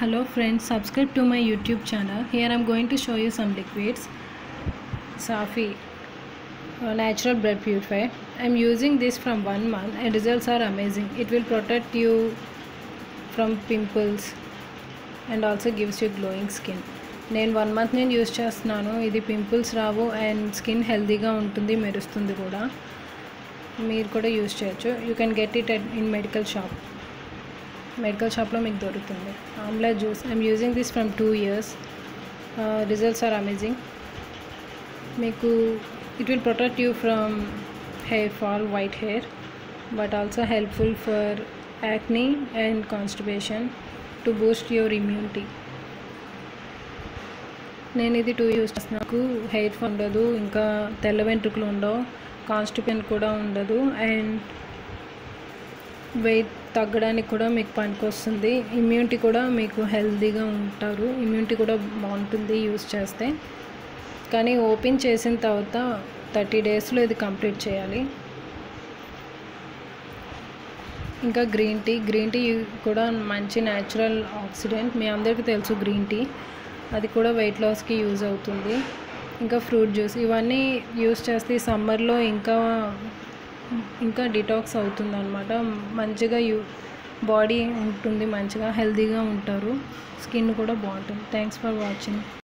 hello friends subscribe to my youtube channel here i'm going to show you some liquids safi uh, natural blood purifier i'm using this from one month and results are amazing it will protect you from pimples and also gives you glowing skin నేను one month నేను use చేస్తున్నాను ఇది pimples Rao and skin హెల్తీగా ఉంటుంది మెరుస్తుంది కూడా మీరు కూడా యూస్ చేయొచ్చు you can get it in medical shop medical షాప్లో మీకు దొరుకుతుంది amla juice I'm using this from two years results are amazing మీకు it will protect you from hair fall white hair but also helpful for acne and constipation to boost your immunity నేను ఇది two use చేస్తాను నాకు hair fall ఉండదు ఇంకా తెల్ల వెంట్రుకలు ఉండవు కాన్స్టిపేషన్ కూడా ఉండదు అండ్ వెయిట్ తగ్గడానికి కూడా మీకు పనికొస్తుంది ఇమ్యూనిటీ కూడా మీకు హెల్తీగా ఉంటారు ఇమ్యూనిటీ కూడా బాగుంటుంది యూస్ చేస్తే కానీ ఓపెన్ చేసిన తర్వాత థర్టీ డేస్లో ఇది కంప్లీట్ చేయాలి ఇంకా గ్రీన్ టీ గ్రీన్ టీ కూడా మంచి న్యాచురల్ ఆక్సిడెంట్ మీ అందరికీ తెలుసు గ్రీన్ టీ అది కూడా వెయిట్ లాస్కి యూజ్ అవుతుంది ఇంకా ఫ్రూట్ జ్యూస్ ఇవన్నీ యూస్ చేస్తే సమ్మర్లో ఇంకా ఇంకా డిటాక్స్ అవుతుంది అనమాట మంచిగా యూ బాడీ ఉంటుంది మంచిగా హెల్తీగా ఉంటారు స్కిన్ కూడా బాగుంటుంది థ్యాంక్స్ ఫర్ వాచింగ్